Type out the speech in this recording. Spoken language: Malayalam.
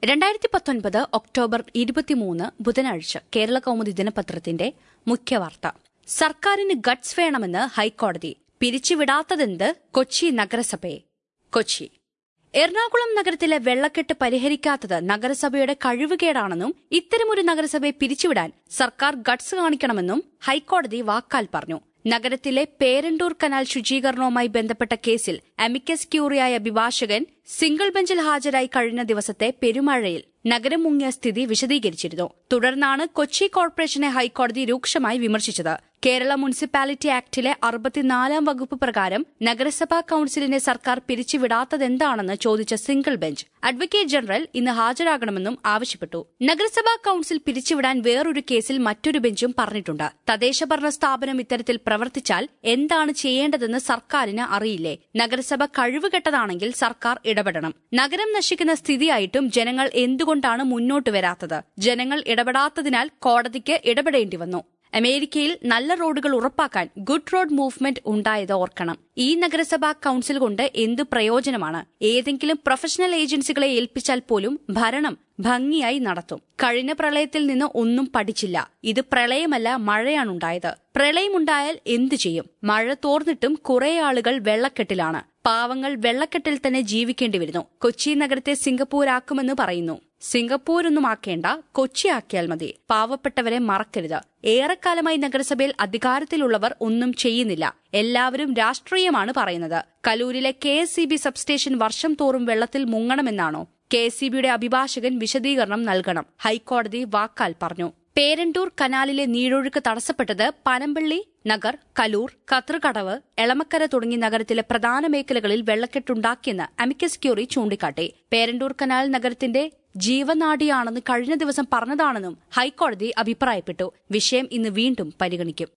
രണ്ടായിരത്തി പത്തൊൻപത് ഒക്ടോബർ ഇരുപത്തിമൂന്ന് ബുധനാഴ്ച കേരള കൗമുദി ദിനപത്രത്തിന്റെ മുഖ്യവാർത്ത സർക്കാരിന് ഗട്സ് വേണമെന്ന് ഹൈക്കോടതി പിരിച്ചുവിടാത്തതെന്ത് കൊച്ചി നഗരസഭയെ കൊച്ചി എറണാകുളം നഗരത്തിലെ വെള്ളക്കെട്ട് പരിഹരിക്കാത്തത് നഗരസഭയുടെ കഴിവുകേടാണെന്നും ഇത്തരമൊരു നഗരസഭയെ പിരിച്ചുവിടാൻ സർക്കാർ ഗട്സ് കാണിക്കണമെന്നും ഹൈക്കോടതി വാക്കാൽ പറഞ്ഞു നഗരത്തിലെ പേരണ്ടൂർ കനാൽ ശുചീകരണവുമായി ബന്ധപ്പെട്ട കേസിൽ അമിക്കസ് ക്യൂറിയായ അഭിഭാഷകൻ സിംഗിൾ ബെഞ്ചിൽ ഹാജരായി കഴിഞ്ഞ ദിവസത്തെ പെരുമഴയിൽ നഗരം മുങ്ങിയ സ്ഥിതി വിശദീകരിച്ചിരുന്നു തുടർന്നാണ് കൊച്ചി കോർപ്പറേഷനെ ഹൈക്കോടതി രൂക്ഷമായി വിമർശിച്ചത് കേരള മുനിസിപ്പാലിറ്റി ആക്ടിലെ അറുപത്തിനാലാം വകുപ്പ് പ്രകാരം നഗരസഭാ കൌൺസിലിനെ സർക്കാർ പിരിച്ചുവിടാത്തതെന്താണെന്ന് ചോദിച്ച സിംഗിൾ ബെഞ്ച് അഡ്വക്കേറ്റ് ജനറൽ ഇന്ന് ഹാജരാകണമെന്നും ആവശ്യപ്പെട്ടു നഗരസഭാ കൌൺസിൽ പിരിച്ചുവിടാൻ വേറൊരു കേസിൽ മറ്റൊരു ബെഞ്ചും പറഞ്ഞിട്ടുണ്ട് തദ്ദേശഭരണ സ്ഥാപനം ഇത്തരത്തിൽ പ്രവർത്തിച്ചാൽ എന്താണ് ചെയ്യേണ്ടതെന്ന് സർക്കാരിന് അറിയില്ലേ നഗരസഭ കഴിവുകെട്ടതാണെങ്കിൽ സർക്കാർ ഇടപെടണം നഗരം നശിക്കുന്ന സ്ഥിതിയായിട്ടും ജനങ്ങൾ എന്തുകൊണ്ടാണ് മുന്നോട്ട് വരാത്തത് ജനങ്ങൾ ഇടപെടാത്തതിനാൽ കോടതിക്ക് ഇടപെടേണ്ടി വന്നു അമേരിക്കയിൽ നല്ല റോഡുകൾ ഉറപ്പാക്കാൻ ഗുഡ് റോഡ് മൂവ്മെന്റ് ഉണ്ടായത് ഓർക്കണം ഈ നഗരസഭാ കൌൺസിൽ കൊണ്ട് എന്ത് പ്രയോജനമാണ് ഏതെങ്കിലും പ്രൊഫഷണൽ ഏജൻസികളെ ഏൽപ്പിച്ചാൽ പോലും ഭരണം ഭംഗിയായി നടത്തും കഴിഞ്ഞ പ്രളയത്തിൽ നിന്ന് ഒന്നും പഠിച്ചില്ല ഇത് പ്രളയമല്ല മഴയാണുണ്ടായത് പ്രളയമുണ്ടായാൽ എന്തു ചെയ്യും മഴ തോർന്നിട്ടും കുറെ ആളുകൾ വെള്ളക്കെട്ടിലാണ് പാവങ്ങൾ വെള്ളക്കെട്ടിൽ തന്നെ ജീവിക്കേണ്ടി വരുന്നു കൊച്ചി നഗരത്തെ സിംഗപ്പൂരാക്കുമെന്ന് പറയുന്നു സിംഗപ്പൂരൊന്നും ആക്കേണ്ട കൊച്ചി ആക്കിയാൽ മതി പാവപ്പെട്ടവരെ മറക്കരുത് ഏറെക്കാലമായി നഗരസഭയിൽ അധികാരത്തിലുള്ളവർ ഒന്നും ചെയ്യുന്നില്ല എല്ലാവരും രാഷ്ട്രീയമാണ് പറയുന്നത് കലൂരിലെ K S E B substation വർഷം തോറും വെള്ളത്തിൽ മുങ്ങണമെന്നാണോ കെ എസ് സി ബിയുടെ അഭിഭാഷകൻ വിശദീകരണം നൽകണം ഹൈക്കോടതി വാക്കാൽ പറഞ്ഞു പേരണ്ടൂർ കനാലിലെ നീരൊഴുക്ക് തടസ്സപ്പെട്ടത് പനമ്പള്ളി നഗർ കലൂർ കത്രുകടവ് എളമക്കര തുടങ്ങി നഗരത്തിലെ പ്രധാന മേഖലകളിൽ വെള്ളക്കെട്ടുണ്ടാക്കിയെന്ന് അമിക്കസ് ക്യൂറി ചൂണ്ടിക്കാട്ടി പേരണ്ടൂർ കനാൽ നഗരത്തിന്റെ ജീവനാഡിയാണെന്ന് കഴിഞ്ഞ ദിവസം പറഞ്ഞതാണെന്നും ഹൈക്കോടതി അഭിപ്രായപ്പെട്ടു വിഷയം ഇന്ന് വീണ്ടും പരിഗണിക്കും